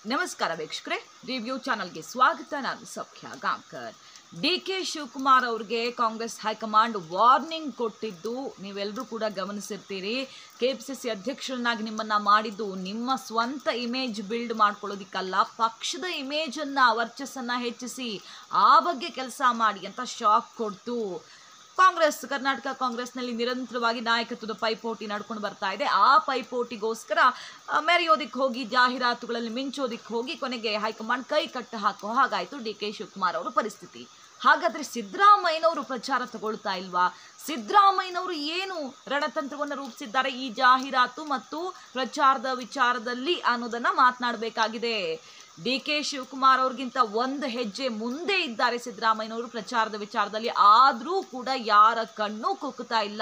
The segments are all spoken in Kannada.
ನಮಸ್ಕಾರ ವೀಕ್ಷಕರೇ ರಿವ್ಯೂ ಚಾನಲ್ಗೆ ಸ್ವಾಗತ ನಾನು ಸೌಖ್ಯ ಗಾಂಕರ್ ಡಿ ಕೆ ಶಿವಕುಮಾರ್ ಅವ್ರಿಗೆ ಕಾಂಗ್ರೆಸ್ ಹೈಕಮಾಂಡ್ ವಾರ್ನಿಂಗ್ ಕೊಟ್ಟಿದ್ದು ನೀವೆಲ್ಲರೂ ಕೂಡ ಗಮನಿಸಿರ್ತೀರಿ ಕೆ ಪಿ ಸಿ ಸಿ ಅಧ್ಯಕ್ಷರನ್ನಾಗಿ ನಿಮ್ಮನ್ನ ಮಾಡಿದ್ದು ನಿಮ್ಮ ಸ್ವಂತ ಇಮೇಜ್ ಬಿಲ್ಡ್ ಮಾಡ್ಕೊಳ್ಳೋದಿಕ್ಕಲ್ಲ ಪಕ್ಷದ ಇಮೇಜನ್ನು ವರ್ಚಸ್ಸನ್ನು ಹೆಚ್ಚಿಸಿ ಆ ಬಗ್ಗೆ ಕೆಲಸ ಮಾಡಿ ಅಂತ ಶಾಕ್ ಕೊಡ್ತು ಕಾಂಗ್ರೆಸ್ ಕರ್ನಾಟಕ ಕಾಂಗ್ರೆಸ್ನಲ್ಲಿ ನಿರಂತರವಾಗಿ ನಾಯಕತ್ವದ ಪೈಪೋಟಿ ನಡ್ಕೊಂಡು ಬರ್ತಾ ಇದೆ ಆ ಪೈಪೋಟಿಗೋಸ್ಕರ ಆ, ಮೆರೆಯೋದಿಕ್ಕೆ ಹೋಗಿ ಜಾಹೀರಾತುಗಳಲ್ಲಿ ಮಿಂಚೋದಿಕ್ಕೆ ಹೋಗಿ ಕೊನೆಗೆ ಹೈಕಮಾಂಡ್ ಕೈ ಕಟ್ಟು ಹಾಕೋ ಹಾಗಾಯಿತು ಡಿ ಕೆ ಶಿವಕುಮಾರ್ ಅವರ ಪರಿಸ್ಥಿತಿ ಹಾಗಾದ್ರೆ ಸಿದ್ದರಾಮಯ್ಯನವರು ಪ್ರಚಾರ ತಗೊಳ್ತಾ ಇಲ್ವಾ ಸಿದ್ದರಾಮಯ್ಯನವರು ಏನು ರಣತಂತ್ರವನ್ನು ರೂಪಿಸಿದ್ದಾರೆ ಈ ಜಾಹೀರಾತು ಮತ್ತು ಪ್ರಚಾರದ ವಿಚಾರದಲ್ಲಿ ಅನ್ನೋದನ್ನ ಮಾತನಾಡಬೇಕಾಗಿದೆ ಡಿ ಕೆ ಶಿವಕುಮಾರ್ ಅವ್ರಿಗಿಂತ ಒಂದು ಹೆಜ್ಜೆ ಮುಂದೆ ಇದ್ದಾರೆ ಸಿದ್ದರಾಮಯ್ಯನವರು ಪ್ರಚಾರದ ವಿಚಾರದಲ್ಲಿ ಆದರೂ ಕೂಡ ಯಾರ ಕಣ್ಣು ಕುಕ್ಕುತ್ತಾ ಇಲ್ಲ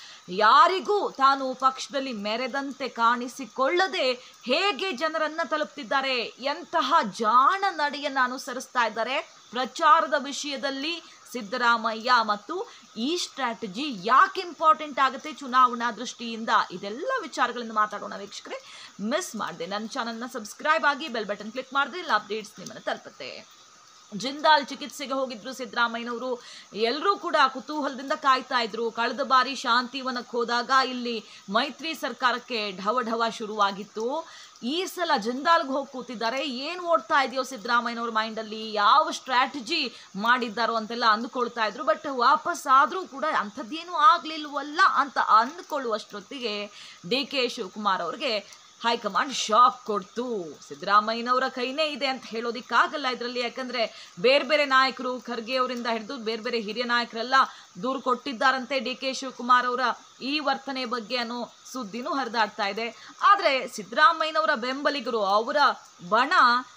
ಯಾರಿಗೂ ತಾನು ಪಕ್ಷದಲ್ಲಿ ಮೆರೆದಂತೆ ಕಾಣಿಸಿಕೊಳ್ಳದೆ ಹೇಗೆ ಜನರನ್ನ ತಲುಪ್ತಿದ್ದಾರೆ ಎಂತಹ ಜಾಣ ನಡೆಯನ್ನ ಅನುಸರಿಸ್ತಾ ಇದ್ದಾರೆ ಪ್ರಚಾರದ ವಿಷಯದಲ್ಲಿ ಸಿದ್ದರಾಮಯ್ಯ ಮತ್ತು ಈ ಸ್ಟ್ರಾಟಜಿ ಯಾಕೆ ಇಂಪಾರ್ಟೆಂಟ್ ಆಗುತ್ತೆ ಚುನಾವಣಾ ದೃಷ್ಟಿಯಿಂದ ಇದೆಲ್ಲ ವಿಚಾರಗಳನ್ನು ಮಾತಾಡೋಣ ವೀಕ್ಷಕರೇ ಮಿಸ್ ಮಾಡಿದೆ ನನ್ನ ಚಾನಲ್ನ ಸಬ್ಸ್ಕ್ರೈಬ್ ಆಗಿ ಬೆಲ್ ಬಟನ್ ಕ್ಲಿಕ್ ಮಾಡಿದ್ರೆ ಎಲ್ಲ ಅಪ್ಡೇಟ್ಸ್ ನಿಮ್ಮನ್ನು ತಲುಪುತ್ತೆ ಜಿಂದಾಲ್ ಚಿಕಿತ್ಸೆಗೆ ಹೋಗಿದ್ರು ಸಿದ್ದರಾಮಯ್ಯನವರು ಎಲ್ಲರೂ ಕೂಡ ಕುತೂಹಲದಿಂದ ಕಾಯ್ತಾ ಇದ್ರು ಕಳೆದ ಬಾರಿ ಶಾಂತಿವನಕ್ಕೆ ಹೋದಾಗ ಇಲ್ಲಿ ಮೈತ್ರಿ ಸರ್ಕಾರಕ್ಕೆ ಢವ ಢವ ಶುರುವಾಗಿತ್ತು ಈ ಸಲ ಜಿಂದಾಲ್ಗೆ ಹೋಗಿ ಕೂತಿದ್ದಾರೆ ಏನು ಓಡ್ತಾ ಇದೆಯೋ ಸಿದ್ದರಾಮಯ್ಯನವ್ರ ಮೈಂಡಲ್ಲಿ ಯಾವ ಸ್ಟ್ರಾಟಜಿ ಮಾಡಿದ್ದಾರೋ ಅಂತೆಲ್ಲ ಅಂದ್ಕೊಳ್ತಾ ಇದ್ರು ಬಟ್ ವಾಪಸ್ ಆದರೂ ಕೂಡ ಅಂಥದ್ದೇನೂ ಆಗಲಿಲ್ವಲ್ಲ ಅಂತ ಅಂದ್ಕೊಳ್ಳುವಷ್ಟೊತ್ತಿಗೆ ಡಿ ಕೆ ಶಿವಕುಮಾರ್ ಅವ್ರಿಗೆ ಹೈಕಮಾಂಡ್ ಶಾಕ್ ಕೊಡ್ತು ಸಿದ್ದರಾಮಯ್ಯನವರ ಕೈನೇ ಇದೆ ಅಂತ ಹೇಳೋದಿಕ್ಕಾಗಲ್ಲ ಇದರಲ್ಲಿ ಯಾಕಂದ್ರೆ ಬೇರೆ ಬೇರೆ ನಾಯಕರು ಖರ್ಗೆ ಅವರಿಂದ ಹಿಡಿದು ಬೇರೆ ಬೇರೆ ಹಿರಿಯ ನಾಯಕರೆಲ್ಲ ದೂರು ಕೊಟ್ಟಿದ್ದಾರಂತೆ ಡಿ ಕೆ ಶಿವಕುಮಾರ್ ಅವರ ಈ ವರ್ತನೆ ಬಗ್ಗೆ ಅನ್ನೋ ಸುದ್ದಿನೂ ಹರಿದಾಡ್ತಾ ಇದೆ ಆದರೆ ಸಿದ್ದರಾಮಯ್ಯನವರ ಬೆಂಬಲಿಗರು ಅವರ ಬಣ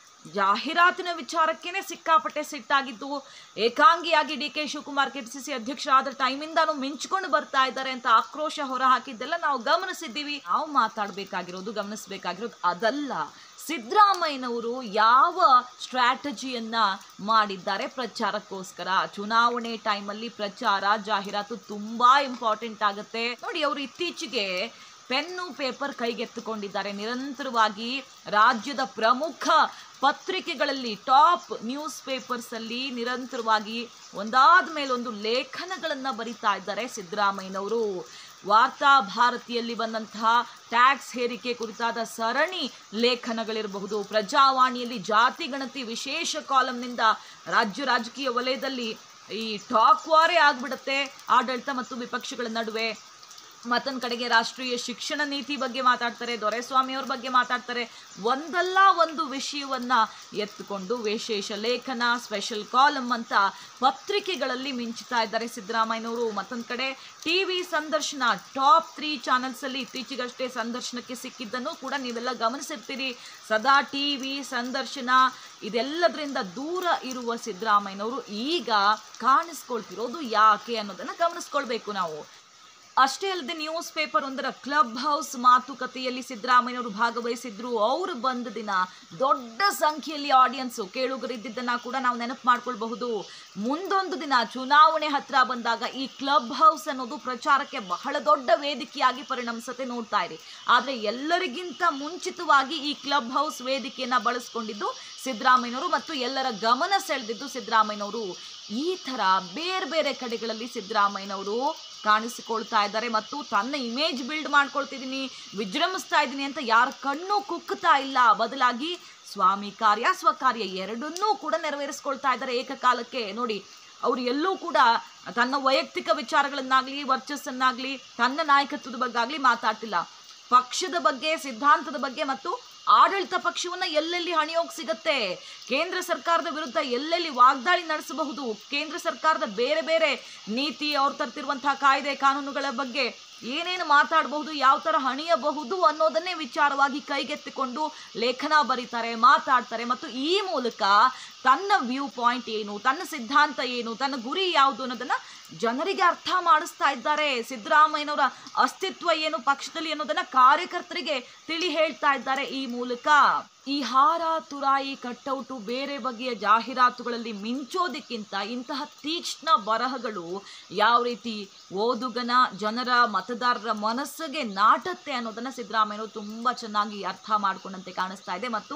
ಜಾಹೀರಾತಿನ ವಿಚಾರಕ್ಕೇನೆ ಸಿಕ್ಕಾಪಟ್ಟೆ ಸಿಟ್ಟಾಗಿದ್ದು ಏಕಾಂಗಿಯಾಗಿ ಡಿ ಕೆ ಶಿವಕುಮಾರ್ ಕೆಪಿಸಿಸಿ ಅಧ್ಯಕ್ಷರಾದ ಟೈಮಿಂದಾನು ಮಿಂಚ್ಕೊಂಡು ಬರ್ತಾ ಇದ್ದಾರೆ ಅಂತ ಆಕ್ರೋಶ ಹೊರ ಹಾಕಿದ್ದೆಲ್ಲ ನಾವು ಗಮನಿಸಿದ್ದೀವಿ ನಾವು ಮಾತಾಡಬೇಕಾಗಿರೋದು ಗಮನಿಸಬೇಕಾಗಿರೋದು ಅದಲ್ಲ ಸಿದ್ದರಾಮಯ್ಯನವರು ಯಾವ ಸ್ಟ್ರಾಟಜಿಯನ್ನ ಮಾಡಿದ್ದಾರೆ ಪ್ರಚಾರಕ್ಕೋಸ್ಕರ ಚುನಾವಣೆ ಟೈಮಲ್ಲಿ ಪ್ರಚಾರ ಜಾಹೀರಾತು ತುಂಬಾ ಇಂಪಾರ್ಟೆಂಟ್ ಆಗುತ್ತೆ ನೋಡಿ ಅವರು ಇತ್ತೀಚೆಗೆ ಪೆನ್ನು ಪೇಪರ್ ಕೈಗೆತ್ತಿಕೊಂಡಿದ್ದಾರೆ ನಿರಂತರವಾಗಿ ರಾಜ್ಯದ ಪ್ರಮುಖ ಪತ್ರಿಕೆಗಳಲ್ಲಿ ಟಾಪ್ ನ್ಯೂಸ್ ಪೇಪರ್ಸಲ್ಲಿ ನಿರಂತರವಾಗಿ ಒಂದಾದ ಮೇಲೊಂದು ಲೇಖನಗಳನ್ನು ಬರಿತಾ ಇದ್ದಾರೆ ಸಿದ್ದರಾಮಯ್ಯನವರು ವಾರ್ತಾ ಭಾರತಿಯಲ್ಲಿ ಬಂದಂತಹ ಟ್ಯಾಕ್ಸ್ ಹೇರಿಕೆ ಕುರಿತಾದ ಸರಣಿ ಲೇಖನಗಳಿರಬಹುದು ಪ್ರಜಾವಾಣಿಯಲ್ಲಿ ಜಾತಿ ಗಣತಿ ವಿಶೇಷ ಕಾಲಂನಿಂದ ರಾಜ್ಯ ರಾಜಕೀಯ ವಲಯದಲ್ಲಿ ಈ ಟಾಕ್ ವಾರೇ ಆಗ್ಬಿಡುತ್ತೆ ಆಡಳಿತ ಮತ್ತು ವಿಪಕ್ಷಗಳ ನಡುವೆ ಮತ್ತೊಂದು ಕಡೆಗೆ ರಾಷ್ಟ್ರೀಯ ಶಿಕ್ಷಣ ನೀತಿ ಬಗ್ಗೆ ಮಾತಾಡ್ತಾರೆ ದೊರೆಸ್ವಾಮಿ ಅವ್ರ ಬಗ್ಗೆ ಮಾತಾಡ್ತಾರೆ ಒಂದಲ್ಲ ಒಂದು ವಿಷಯವನ್ನ ಎತ್ತುಕೊಂಡು ವಿಶೇಷ ಲೇಖನ ಸ್ಪೆಷಲ್ ಕಾಲಮ್ ಅಂತ ಪತ್ರಿಕೆಗಳಲ್ಲಿ ಮಿಂಚುತ್ತಾ ಇದ್ದಾರೆ ಸಿದ್ದರಾಮಯ್ಯನವರು ಮತ್ತೊಂದು ಕಡೆ ಟಿ ವಿ ಸಂದರ್ಶನ ಟಾಪ್ ತ್ರೀ ಚಾನೆಲ್ಸಲ್ಲಿ ಇತ್ತೀಚೆಗಷ್ಟೇ ಸಂದರ್ಶನಕ್ಕೆ ಸಿಕ್ಕಿದ್ದನ್ನು ಕೂಡ ನೀವೆಲ್ಲ ಗಮನಿಸಿರ್ತೀರಿ ಸದಾ ಟಿ ವಿ ಸಂದರ್ಶನ ಇದೆಲ್ಲದರಿಂದ ದೂರ ಇರುವ ಸಿದ್ದರಾಮಯ್ಯನವರು ಈಗ ಕಾಣಿಸ್ಕೊಳ್ತಿರೋದು ಯಾಕೆ ಅನ್ನೋದನ್ನು ಗಮನಿಸ್ಕೊಳ್ಬೇಕು ನಾವು ಅಷ್ಟೇ ಅಲ್ಲದೆ ನ್ಯೂಸ್ ಪೇಪರ್ ಒಂದರ ಕ್ಲಬ್ ಹೌಸ್ ಮಾತುಕತೆಯಲ್ಲಿ ಸಿದ್ದರಾಮಯ್ಯನವರು ಭಾಗವಹಿಸಿದ್ರು ಅವರು ಬಂದ ದಿನ ದೊಡ್ಡ ಸಂಖ್ಯೆಯಲ್ಲಿ ಆಡಿಯನ್ಸು ಕೇಳುಗರಿದ್ದನ್ನ ಕೂಡ ನಾವು ನೆನಪು ಮಾಡ್ಕೊಳ್ಬಹುದು ಮುಂದೊಂದು ದಿನ ಚುನಾವಣೆ ಹತ್ರ ಬಂದಾಗ ಈ ಕ್ಲಬ್ ಹೌಸ್ ಅನ್ನೋದು ಪ್ರಚಾರಕ್ಕೆ ಬಹಳ ದೊಡ್ಡ ವೇದಿಕೆಯಾಗಿ ಪರಿಣಮಿಸತ್ತೆ ನೋಡ್ತಾ ಇರಿ ಆದರೆ ಎಲ್ಲರಿಗಿಂತ ಮುಂಚಿತವಾಗಿ ಈ ಕ್ಲಬ್ ಹೌಸ್ ವೇದಿಕೆಯನ್ನ ಬಳಸ್ಕೊಂಡಿದ್ದು ಸಿದ್ದರಾಮಯ್ಯನವರು ಮತ್ತು ಎಲ್ಲರ ಗಮನ ಸೆಳೆದಿದ್ದು ಸಿದ್ದರಾಮಯ್ಯನವರು ಈ ಥರ ಬೇರೆ ಬೇರೆ ಕಡೆಗಳಲ್ಲಿ ಸಿದ್ದರಾಮಯ್ಯನವರು ಕಾಣಿಸಿಕೊಳ್ತಾ ಇದ್ದಾರೆ ಮತ್ತು ತನ್ನ ಇಮೇಜ್ ಬಿಲ್ಡ್ ಮಾಡ್ಕೊಳ್ತಿದ್ದೀನಿ ವಿಜೃಂಭಿಸ್ತಾ ಇದ್ದೀನಿ ಅಂತ ಯಾರ ಕಣ್ಣು ಕುಕ್ಕುತ್ತಾ ಇಲ್ಲ ಬದಲಾಗಿ ಸ್ವಾಮಿ ಕಾರ್ಯ ಸ್ವಕಾರ್ಯ ಎರಡನ್ನೂ ಕೂಡ ನೆರವೇರಿಸ್ಕೊಳ್ತಾ ಇದ್ದಾರೆ ಏಕಕಾಲಕ್ಕೆ ನೋಡಿ ಅವರು ಎಲ್ಲೂ ಕೂಡ ತನ್ನ ವೈಯಕ್ತಿಕ ವಿಚಾರಗಳನ್ನಾಗಲಿ ವರ್ಚಸ್ಸನ್ನಾಗಲಿ ತನ್ನ ನಾಯಕತ್ವದ ಬಗ್ಗೆ ಆಗಲಿ ಮಾತಾಡ್ತಿಲ್ಲ ಪಕ್ಷದ ಬಗ್ಗೆ ಸಿದ್ಧಾಂತದ ಬಗ್ಗೆ ಮತ್ತು ಆಡಳಿತ ಪಕ್ಷವನ್ನ ಎಲ್ಲೆಲ್ಲಿ ಹಣಿಯೋಗಿ ಸಿಗತ್ತೆ ಕೇಂದ್ರ ಸರ್ಕಾರದ ವಿರುದ್ಧ ಎಲ್ಲೆಲ್ಲಿ ವಾಗ್ದಾಳಿ ನಡೆಸಬಹುದು ಕೇಂದ್ರ ಸರ್ಕಾರದ ಬೇರೆ ಬೇರೆ ನೀತಿ ಅವ್ರು ತರ್ತಿರುವಂತಹ ಕಾಯ್ದೆ ಕಾನೂನುಗಳ ಬಗ್ಗೆ ಏನೇನು ಮಾತಾಡಬಹುದು ಯಾವ ಥರ ಹಣಿಯಬಹುದು ಅನ್ನೋದನ್ನೇ ವಿಚಾರವಾಗಿ ಕೈಗೆತ್ತಿಕೊಂಡು ಲೇಖನ ಬರೀತಾರೆ ಮಾತಾಡ್ತಾರೆ ಮತ್ತು ಈ ಮೂಲಕ ತನ್ನ ವ್ಯೂ ಪಾಯಿಂಟ್ ಏನು ತನ್ನ ಸಿದ್ಧಾಂತ ಏನು ತನ್ನ ಗುರಿ ಯಾವುದು ಅನ್ನೋದನ್ನ ಜನರಿಗೆ ಅರ್ಥ ಮಾಡಿಸ್ತಾ ಇದ್ದಾರೆ ಸಿದ್ದರಾಮಯ್ಯನವರ ಅಸ್ತಿತ್ವ ಏನು ಪಕ್ಷದಲ್ಲಿ ಅನ್ನೋದನ್ನ ಕಾರ್ಯಕರ್ತರಿಗೆ ತಿಳಿ ಹೇಳ್ತಾ ಇದ್ದಾರೆ ಈ ಮೂಲಕ ಈ ಹಾರ ತುರಾಯಿ ಕಟ್ಟೌಟು ಬೇರೆ ಬಗೆಯ ಜಾಹೀರಾತುಗಳಲ್ಲಿ ಮಿಂಚೋದಕ್ಕಿಂತ ಇಂತಹ ತೀಕ್ಷ್ಣ ಬರಹಗಳು ಯಾವ ರೀತಿ ಓದುಗನ ಜನರ ಮತದಾರರ ಮನಸ್ಸಿಗೆ ನಾಟತ್ತೆ ಅನ್ನೋದನ್ನ ಸಿದ್ದರಾಮಯ್ಯನವರು ತುಂಬ ಚೆನ್ನಾಗಿ ಅರ್ಥ ಮಾಡ್ಕೊಂಡಂತೆ ಕಾಣಿಸ್ತಾ ಇದೆ ಮತ್ತು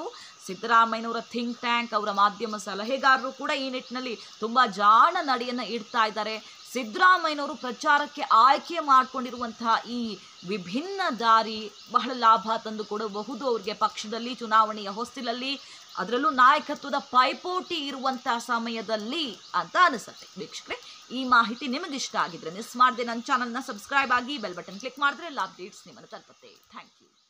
ಸಿದ್ದರಾಮಯ್ಯನವರ ಥಿಂಕ್ ಟ್ಯಾಂಕ್ ಅವರ ಮಾಧ್ಯಮ ಸಲಹೆಗಾರರು ಕೂಡ ಈ ನಿಟ್ಟಿನಲ್ಲಿ ತುಂಬ ಜಾಣ ನಡೆಯನ್ನು ಇಡ್ತಾ ಇದ್ದಾರೆ ಸಿದ್ದರಾಮಯ್ಯನವರು ಪ್ರಚಾರಕ್ಕೆ ಆಯ್ಕೆ ಮಾಡಿಕೊಂಡಿರುವಂತಹ ಈ ವಿಭಿನ್ನ ದಾರಿ ಬಹಳ ಲಾಭ ತಂದು ಕೊಡಬಹುದು ಅವರಿಗೆ ಪಕ್ಷದಲ್ಲಿ ಚುನಾವಣೆಯ ಹೊಸ್ತಿಲಲ್ಲಿ ಅದರಲ್ಲೂ ನಾಯಕತ್ವದ ಪೈಪೋಟಿ ಇರುವಂತಹ ಸಮಯದಲ್ಲಿ ಅಂತ ಅನಿಸುತ್ತೆ ವೀಕ್ಷಕರೇ ಈ ಮಾಹಿತಿ ನಿಮಗೆ ಇಷ್ಟ ಆಗಿದ್ರೆ ಮಿಸ್ ಮಾಡದೆ ನನ್ನ ಚಾನಲ್ನ ಸಬ್ಸ್ಕ್ರೈಬ್ ಆಗಿ ಬೆಲ್ ಬಟನ್ ಕ್ಲಿಕ್ ಮಾಡಿದ್ರೆ ಎಲ್ಲ ಅಪ್ಡೇಟ್ಸ್ ನಿಮ್ಮನ್ನು ತಲುಪುತ್ತೆ ಥ್ಯಾಂಕ್ ಯು